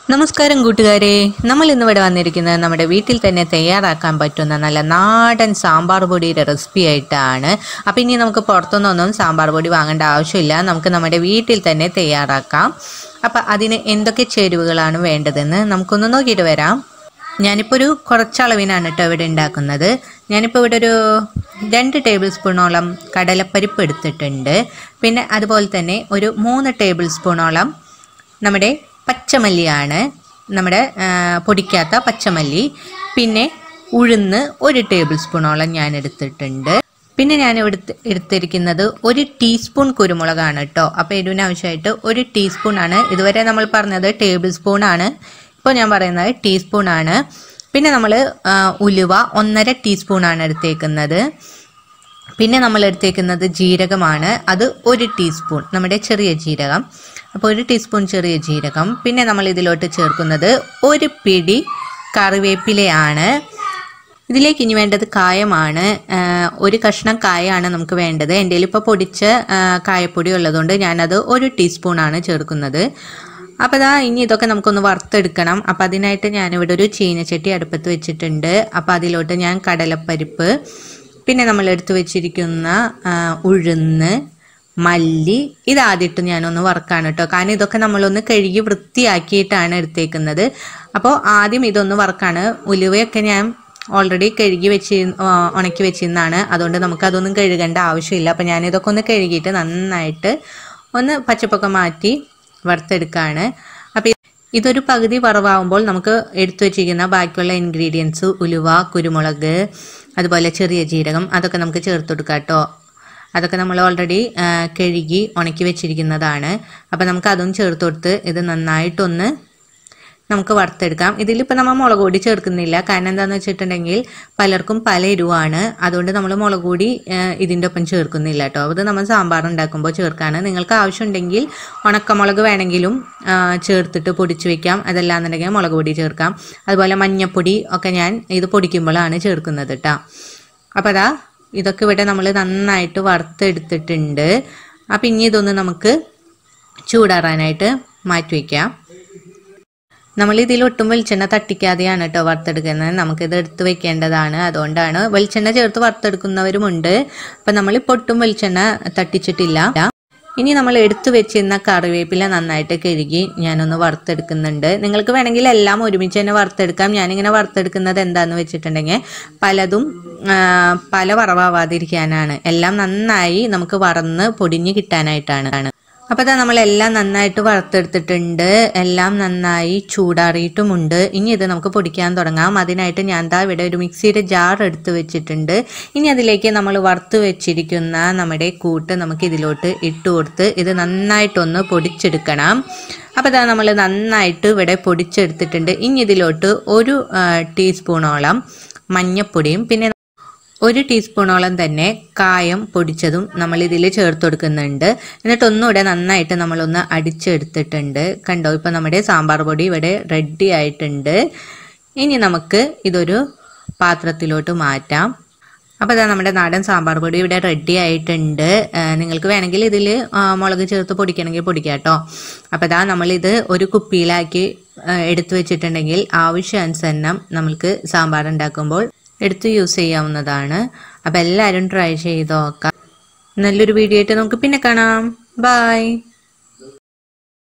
നമസ്കാരം കൂട്ടുകാരെ നമ്മൾ ഇന്നിവിടെ വന്നിരിക്കുന്നത് നമ്മുടെ വീട്ടിൽ തന്നെ തയ്യാറാക്കാൻ പറ്റുന്ന നല്ല നാടൻ സാമ്പാർ പൊടിയുടെ റെസിപ്പി ആയിട്ടാണ് അപ്പോൾ ഇനി നമുക്ക് പുറത്തുനിന്നൊന്നും സാമ്പാർ പൊടി വാങ്ങേണ്ട ആവശ്യമില്ല നമുക്ക് നമ്മുടെ വീട്ടിൽ തന്നെ തയ്യാറാക്കാം അപ്പോൾ അതിന് എന്തൊക്കെ ചേരുവകളാണ് വേണ്ടതെന്ന് നമുക്കൊന്ന് നോക്കിയിട്ട് വരാം ഞാനിപ്പോൾ ഒരു കുറച്ചളവിനാണ് കേട്ടോ ഇവിടെ ഉണ്ടാക്കുന്നത് ഞാനിപ്പോൾ ഇവിടെ ഒരു രണ്ട് ടേബിൾ സ്പൂണോളം കടലപ്പരിപ്പ് എടുത്തിട്ടുണ്ട് പിന്നെ അതുപോലെ തന്നെ ഒരു മൂന്ന് ടേബിൾ സ്പൂണോളം നമ്മുടെ പച്ചമല്ലിയാണ് നമ്മുടെ ആ, പൊടിക്കാത്ത പച്ചമല്ലി പിന്നെ ഉഴുന്ന് ഒരു ടേബിൾ സ്പൂണോളം ഞാൻ എടുത്തിട്ടുണ്ട് പിന്നെ ഞാൻ എടുത്ത് എടുത്തിരിക്കുന്നത് ഒരു ടീസ്പൂൺ കുരുമുളകാണ് കേട്ടോ അപ്പോൾ എരിവിന് ആവശ്യമായിട്ട് ഒരു ടീസ്പൂൺ ആണ് ഇതുവരെ നമ്മൾ പറഞ്ഞത് ടേബിൾ സ്പൂൺ ആണ് ഇപ്പോൾ ഞാൻ പറയുന്നത് ടീസ്പൂൺ ആണ് പിന്നെ നമ്മൾ ഉലുവ ഒന്നര ടീസ്പൂൺ ആണ് എടുത്തേക്കുന്നത് പിന്നെ നമ്മൾ എടുത്തേക്കുന്നത് ജീരകമാണ് അത് ഒരു ടീസ്പൂൺ നമ്മുടെ ചെറിയ ജീരകം അപ്പോൾ ഒരു ടീസ്പൂൺ ചെറിയ ജീരകം പിന്നെ നമ്മൾ ഇതിലോട്ട് ചേർക്കുന്നത് ഒരു പിടി കറിവേപ്പിലയാണ് ഇതിലേക്ക് ഇനി വേണ്ടത് കായമാണ് ആ, ഒരു കഷ്ണം കായാണ് നമുക്ക് വേണ്ടത് എൻ്റെ ഇപ്പോൾ പൊടിച്ച ആ, കായപ്പൊടി ഉള്ളതുകൊണ്ട് ഞാനത് ഒരു ടീസ്പൂണാണ് ചേർക്കുന്നത് അപ്പോൾ ദാ ഇനി ഇതൊക്കെ നമുക്കൊന്ന് വറുത്തെടുക്കണം അപ്പോൾ അതിനായിട്ട് ഞാനിവിടെ ഒരു ചീനച്ചട്ടി അടുപ്പത്ത് വെച്ചിട്ടുണ്ട് അപ്പോൾ അതിലോട്ട് ഞാൻ കടലപ്പരിപ്പ് പിന്നെ നമ്മൾ എടുത്തു വെച്ചിരിക്കുന്ന ആ, ഉഴുന്ന് മല്ലി ഇതാദ്യമായിട്ട് ഞാനൊന്ന് വറുക്കാണ് കേട്ടോ കാരണം ഇതൊക്കെ നമ്മളൊന്ന് കഴുകി വൃത്തിയാക്കിയിട്ടാണ് എടുത്തേക്കുന്നത് അപ്പോൾ ആദ്യം ഇതൊന്ന് വറുക്കാണ് ഉലുവയൊക്കെ ഞാൻ ഓൾറെഡി കഴുകി വെച്ച് ഉണക്കി വെച്ചിരുന്നതാണ് അതുകൊണ്ട് നമുക്ക് അതൊന്നും കഴുകേണ്ട ആവശ്യമില്ല അപ്പോൾ ഞാനിതൊക്കെ ഒന്ന് കഴുകിയിട്ട് നന്നായിട്ട് ഒന്ന് പച്ചപ്പൊക്കെ മാറ്റി വറുത്തെടുക്കുകയാണ് അപ്പോൾ ഇതൊരു പകുതി വറവാകുമ്പോൾ നമുക്ക് എടുത്തു വെച്ചിരിക്കുന്ന ബാക്കിയുള്ള ഇൻഗ്രീഡിയൻസ് ഉലുവ കുരുമുളക് അതുപോലെ ചെറിയ ജീരകം അതൊക്കെ നമുക്ക് ചേർത്ത് കൊടുക്കാം കേട്ടോ അതൊക്കെ നമ്മൾ ഓൾറെഡി കഴുകി ഉണക്കി വെച്ചിരിക്കുന്നതാണ് അപ്പോൾ നമുക്ക് അതും ചേർത്ത് കൊടുത്ത് ഇത് നന്നായിട്ടൊന്ന് നമുക്ക് വറുത്തെടുക്കാം ഇതിലിപ്പോൾ നമ്മൾ മുളക് പൊടി ചേർക്കുന്നില്ല കാരണം എന്താണെന്ന് വെച്ചിട്ടുണ്ടെങ്കിൽ പലർക്കും പല എരിവാണ് അതുകൊണ്ട് നമ്മൾ മുളക് പൊടി ഏഹ്, ഇതിൻ്റെ ഒപ്പം ചേർക്കുന്നില്ല കേട്ടോ അത് നമ്മൾ സാമ്പാർ ഉണ്ടാക്കുമ്പോൾ ചേർക്കാണ് നിങ്ങൾക്ക് ആവശ്യമുണ്ടെങ്കിൽ ഉണക്കമുളക് വേണമെങ്കിലും ആ, ചേർത്തിട്ട് പൊടിച്ച് വെക്കാം അതല്ലാന്നുണ്ടെങ്കിൽ മുളക് പൊടി ചേർക്കാം അതുപോലെ മഞ്ഞപ്പൊടി ഒക്കെ ഞാൻ ഇത് പൊടിക്കുമ്പോഴാണ് ചേർക്കുന്നത് കേട്ടോ അപ്പോൾ അതാ ഇതൊക്കെ ഇവിടെ നമ്മൾ നന്നായിട്ട് വറുത്തെടുത്തിട്ടുണ്ട് അപ്പം ഇനി ഇതൊന്ന് നമുക്ക് ചൂടാറാനായിട്ട് മാറ്റി വയ്ക്കാം നമ്മൾ ഇതിൽ ഒട്ടും വെളിച്ചെണ്ണ തട്ടിക്കാതെയാണ് കേട്ടോ വറുത്തെടുക്കുന്നത് നമുക്കിത് എടുത്ത് വെക്കേണ്ടതാണ് അതുകൊണ്ടാണ് വെളിച്ചെണ്ണ ചേർത്ത് വറുത്തെടുക്കുന്നവരുമുണ്ട് അപ്പം നമ്മളിപ്പോൾ ഒട്ടും വെളിച്ചെണ്ണ തട്ടിച്ചിട്ടില്ല ഇനി നമ്മൾ എടുത്തു വെച്ചിരുന്ന കറിവേപ്പില നന്നായിട്ട് കഴുകി ഞാനൊന്ന് വറുത്തെടുക്കുന്നുണ്ട് നിങ്ങൾക്ക് വേണമെങ്കിൽ എല്ലാം ഒരുമിച്ച് തന്നെ വറുത്തെടുക്കാം ഞാനിങ്ങനെ വറുത്തെടുക്കുന്നത് എന്താന്ന് വെച്ചിട്ടുണ്ടെങ്കിൽ പലതും ആ, പല വറവാവാതിരിക്കാനാണ് എല്ലാം നന്നായി നമുക്ക് വറന്ന് പൊടിഞ്ഞ് കിട്ടാനായിട്ടാണ് അപ്പോൾ അതാ നമ്മളെല്ലാം നന്നായിട്ട് വറുത്തെടുത്തിട്ടുണ്ട് എല്ലാം നന്നായി ചൂടാറിയിട്ടുമുണ്ട് ഇനി ഇത് നമുക്ക് പൊടിക്കാൻ തുടങ്ങാം അതിനായിട്ട് ഞാൻ ദാ ഇവിടെ ഒരു മിക്സിയുടെ ജാർ എടുത്ത് വെച്ചിട്ടുണ്ട് ഇനി അതിലേക്ക് നമ്മൾ വറുത്ത് വെച്ചിരിക്കുന്ന നമ്മുടെ കൂട്ട് നമുക്ക് ഇതിലോട്ട് ഇട്ട് കൊടുത്ത് ഇത് നന്നായിട്ടൊന്ന് പൊടിച്ചെടുക്കണം അപ്പോൾ ഇതാ നമ്മൾ നന്നായിട്ട് ഇവിടെ പൊടിച്ചെടുത്തിട്ടുണ്ട് ഇനി ഇതിലോട്ട് ഒരു ആ, ടീസ്പൂണോളം മഞ്ഞപ്പൊടിയും പിന്നെ ഒരു ടീസ്പൂണോളം തന്നെ കായം പൊടിച്ചതും നമ്മൾ ഇതിൽ ചേർത്ത് കൊടുക്കുന്നുണ്ട് എന്നിട്ട് ഒന്നുകൂടെ നന്നായിട്ട് നമ്മളൊന്ന് അടിച്ചെടുത്തിട്ടുണ്ട് കണ്ടോ ഇപ്പം നമ്മുടെ സാമ്പാർ പൊടി ഇവിടെ റെഡി ആയിട്ടുണ്ട് ഇനി നമുക്ക് ഇതൊരു പാത്രത്തിലോട്ട് മാറ്റാം അപ്പോൾ ഇതാ നമ്മുടെ നാടൻ സാമ്പാർ പൊടി ഇവിടെ റെഡി ആയിട്ടുണ്ട് ആ, നിങ്ങൾക്ക് വേണമെങ്കിൽ ഇതിൽ മുളക് ചേർത്ത് പൊടിക്കണമെങ്കിൽ പൊടിക്കാം കേട്ടോ അപ്പോൾ ഇതാ നമ്മളിത് ഒരു കുപ്പിയിലാക്കി ആ, എടുത്തു വെച്ചിട്ടുണ്ടെങ്കിൽ ആവശ്യാനുസരണം നമ്മൾക്ക് സാമ്പാർ ഉണ്ടാക്കുമ്പോൾ എടുത്ത് യൂസ് ചെയ്യാവുന്നതാണ് അപ്പോൾ എല്ലാവരും ട്രൈ ചെയ്ത് നോക്കാം നല്ലൊരു വീഡിയോ ആയിട്ട് നമുക്ക് പിന്നെ കാണാം ബൈ